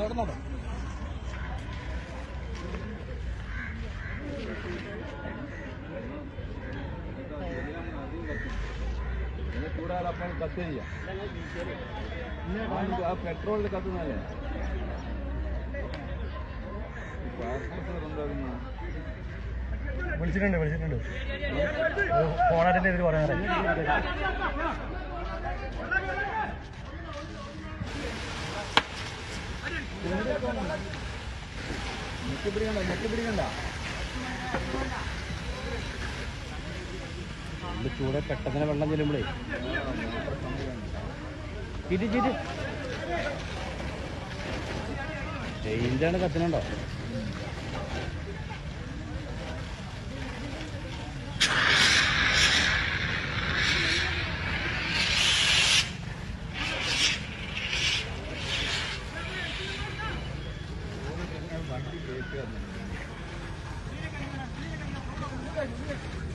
കിടന്നോട്ടെ ചൂടാലപ്പോൾ കത്ത് ചെയ്യാം ആ പെട്രോളിൽ കത്തുന്നല്ലേ എന്താ വിളിച്ചിട്ടുണ്ട് വിളിച്ചിട്ടുണ്ട് ഫോൺ അറ്റൻഡ് ചെയ്തിട്ട് പറയാൻ ഞെക്കി പിടിക്കണ്ട ഞെക്കി പിടിക്കണ്ട ചൂടെ പെട്ടെന്ന് വെള്ളം ചെല്ലുമ്പോഴേ ചിരി ചിരി റേഞ്ചാണ് കത്തിനുണ്ടോ വണ്ടി കേൾക്കുക